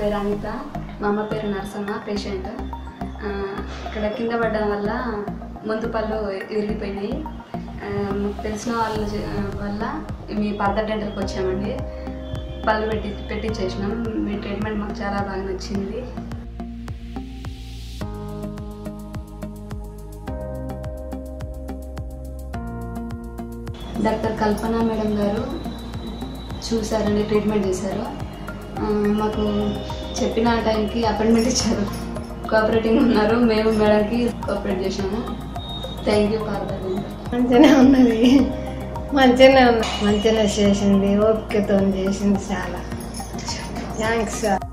పేరు అనిత మా అమ్మ పేరు నరసమ్మ పేషెంట్ ఆ, ఇక్కడ కింద పడడం వల్ల ముందు పళ్ళు విరిగిపోయినాయి ఆ, మాకు తెలిసిన వాళ్ళ చే- వల్ల మీ పద్ద డెంటల్కి వచ్చామండి పళ్ళు పెట్టి పెట్టించేసినాం మీ ట్రీట్మెంట్ మాకు చాలా బాగా నచ్చింది డాక్టర్ కల్పన మేడం గారు చూసారండి ట్రీట్మెంట్ చేశారు ఆ, మాకు చెప్పిన టైంకి అపాయింట్మెంట్ ఇచ్చారు కోఆపరేటింగ్ ఉన్నారు మేము మేడంకి కోఆపరేట్ చేసాము థ్యాంక్ యూ పార్వతి మంచిగానే ఉన్నది మంచిగానే ఉంది మంచిగానే చేసింది ఓపికతో చేసింది చాలా థ్యాంక్స్